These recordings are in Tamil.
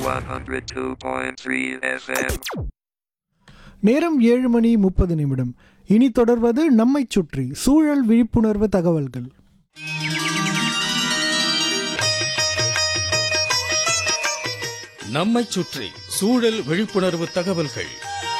102.3 FM. நேரம் ஏழு மணி முப்பது நிமிடம் இனி தொடர்வது நம்மைச் சுற்றி சூழல் விழிப்புணர்வு தகவல்கள் நம்மைச் சுற்றி சூழல் விழிப்புணர்வு தகவல்கள்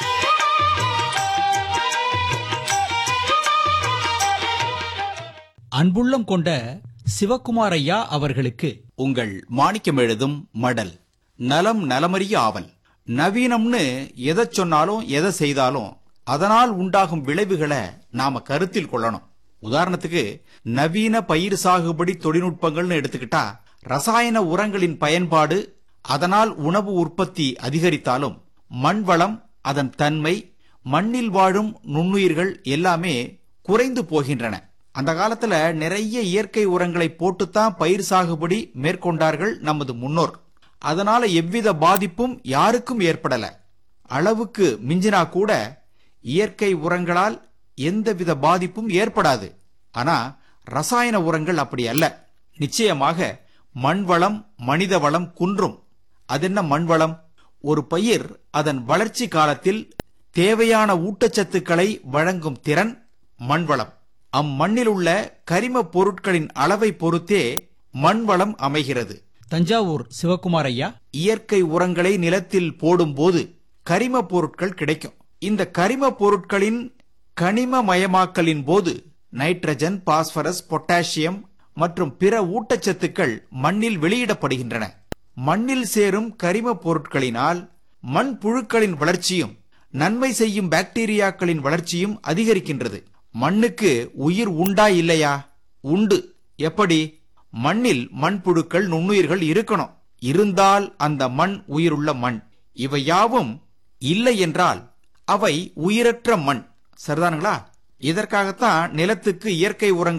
அன்புள்ளம் கொண்ட சிவக்குமார் ஐயா அவர்களுக்கு உங்கள் மாணிக்கம் எழுதும் மடல் நலம் நலமறிய ஆவல் நவீனம்னு எதை சொன்னாலும் எதை செய்தாலும் அதனால் உண்டாகும் விளைவுகளை நாம கருத்தில் கொள்ளணும் உதாரணத்துக்கு நவீன பயிர் சாகுபடி தொழில்நுட்பங்கள்னு எடுத்துக்கிட்டா ரசாயன உரங்களின் பயன்பாடு அதனால் உணவு உற்பத்தி அதிகரித்தாலும் மண் வளம் அதன் தன்மை மண்ணில் வாழும் நுண்ணுயிர்கள் எல்லாமே குறைந்து போகின்றன அந்த காலத்துல நிறைய இயற்கை உரங்களை போட்டுத்தான் பயிர் சாகுபடி மேற்கொண்டார்கள் நமது முன்னோர் அதனால எவ்வித பாதிப்பும் யாருக்கும் ஏற்படல அளவுக்கு மிஞ்சினா கூட இயற்கை உரங்களால் எந்தவித பாதிப்பும் ஏற்படாது ஆனா ரசாயன உரங்கள் அப்படி அல்ல நிச்சயமாக மண் வளம் மனித வளம் குன்றும் அதென்ன மண் வளம் ஒரு பயிர் அதன் வளர்ச்சி காலத்தில் தேவையான ஊட்டச்சத்துக்களை வழங்கும் திறன் மண் வளம் அம்மண்ணில் உள்ள கரிம பொருட்களின் அளவை பொறுத்தே மண் வளம் அமைகிறது தஞ்சாவூர் சிவக்குமார் ஐயா இயற்கை உரங்களை நிலத்தில் போடும்போது கரிம பொருட்கள் கிடைக்கும் இந்த கரிம பொருட்களின் கனிமமயமாக்கலின் போது நைட்ரஜன் பாஸ்பரஸ் பொட்டாசியம் மற்றும் பிற ஊட்டச்சத்துக்கள் மண்ணில் வெளியிடப்படுகின்றன மண்ணில் சேரும் கரிம பொருட்களினால் மண் புழுக்களின் வளர்ச்சியும் நன்மை செய்யும் பாக்டீரியாக்களின் வளர்ச்சியும் அதிகரிக்கின்றது மண்ணுக்கு உயிர் உண்டா இல்லையா உண்டு எப்படி மண்ணில் மண்புழுக்கள் நுண்ணுயிர்கள் இருக்கணும் இருந்தால் அந்த மண் உயிருள்ள மண் இவை யாவும் இல்லை என்றால் அவை உயிரற்ற மண் சரிதானுங்களா இதற்காகத்தான் நிலத்துக்கு இயற்கை உரங்கள்